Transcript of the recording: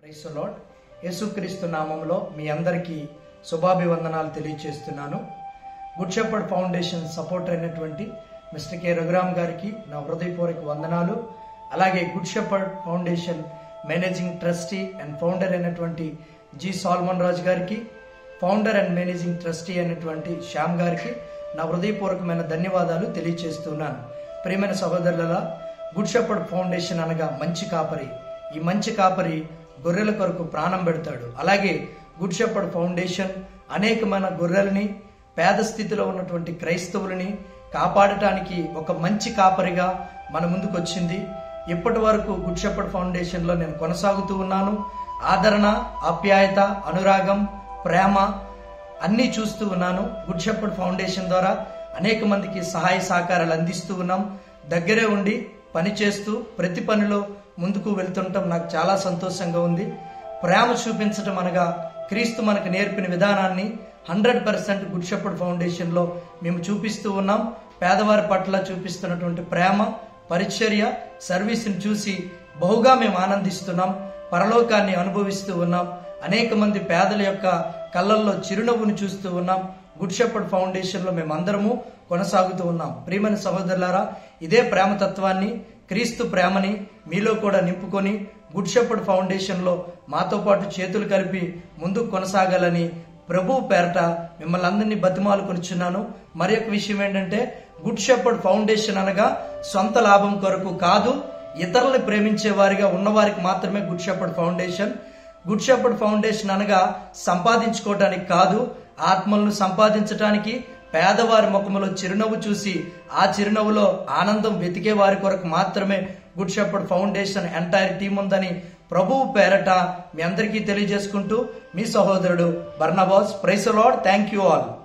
price lord యేసుక్రీస్తు నామంలో మీ అందరికీ శుభాభివందనాలు తెలియజేస్తున్నాను గుడ్ షెపర్డ్ ఫౌండేషన్ సపోర్టర్ అయినటువంటి మిస్టర్ కె రఘురామ్ గారికి నా హృదయపూర్వక వందనాలు అలాగే good shepherd foundation managing trustee and founder అయినటువంటి G Solomon Raju garu founder and managing trustee అయినటువంటి శ్యామ్ గారికి నా హృదయపూర్వకమైన ధన్యవాదాలు తెలియజేస్తున్నాను ప్రియమైన సహోదరుల గుడ్ షెపర్డ్ ఫౌండేషన్ అనగా మంచి కాపరి ఈ మంచి కాపరి గొర్రెల కొరకు ప్రాణం పెడతాడు అలాగే గుడ్ షెపర్డ్ ఫౌండేషన్ అనేకమైన గొర్రెల్ని పేద స్థితిలో ఉన్నటువంటి క్రైస్తవులని కాపాడటానికి ఒక మంచి కాపరిగా మన ముందుకు వచ్చింది ఇప్పటి వరకు గుడ్ షెపర్డ్ ఫౌండేషన్ లో నేను కొనసాగుతూ ఉన్నాను ఆదరణ ఆప్యాయత అనురాగం ప్రేమ అన్నీ చూస్తూ ఉన్నాను గుడ్ షెపర్డ్ ఫౌండేషన్ ద్వారా అనేక మందికి సహాయ సహకారాలు అందిస్తూ ఉన్నాం దగ్గరే ఉండి పని చేస్తూ ప్రతి పనిలో ముందుకు వెళ్తుంటాం నాకు చాలా సంతోషంగా ఉంది ప్రేమ చూపించటం అనగా క్రీస్తు మనకు నేర్పిన విధానాన్ని hundred percent good shepherd foundation లో మేము చూపిస్తూ ఉన్నాం పేదవారి పట్ల చూపిస్తున్నటువంటి ప్రేమ పరిచర్య సర్వీస్ని చూసి బహుగా మేము ఆనందిస్తున్నాం పరలోకాన్ని అనుభవిస్తూ ఉన్నాం అనేక మంది పేదల యొక్క కళ్ళల్లో చిరునవ్వును చూస్తూ ఉన్నాం గుడ్ షెపర్డ్ ఫౌండేషన్ లో మేమందరము కొనసాగుతూ ఉన్నాం ప్రియమైన సహోదరులారా ఇదే ప్రేమతత్వాన్ని క్రీస్తు ప్రేమని మీలో కూడా నింపుకొని గుడ్ షెపర్డ్ ఫౌండేషన్ లో మాతో పాటు చేతులు కలిపి ముందుకు కొనసాగాలని ప్రభు పేరట మిమ్మల్ని అందరినీ బతిమాలు కొనిచున్నాను మరి ఒక విషయం ఏంటంటే గుడ్ షెపర్డ్ ఫౌండేషన్ అనగా సొంత లాభం కొరకు కాదు ఇతరుల్ని ప్రేమించే వారిగా ఉన్నవారికి మాత్రమే good shepherd foundation good shepherd foundation అనగా సంపాదించుకోవటానికి కాదు ఆత్మలను సంపాదించటానికి పేదవారి ముఖములో చిరునవ్వు చూసి ఆ చిరునవ్వులో ఆనందం వెతికే వారి కొరకు మాత్రమే good shepherd foundation entire team ఉందని ప్రభువు పేరట మీ అందరికీ తెలియజేసుకుంటూ మీ సహోదరుడు బర్నబాస్ ప్రైస్ లాడ్ థ్యాంక్ యూ ఆల్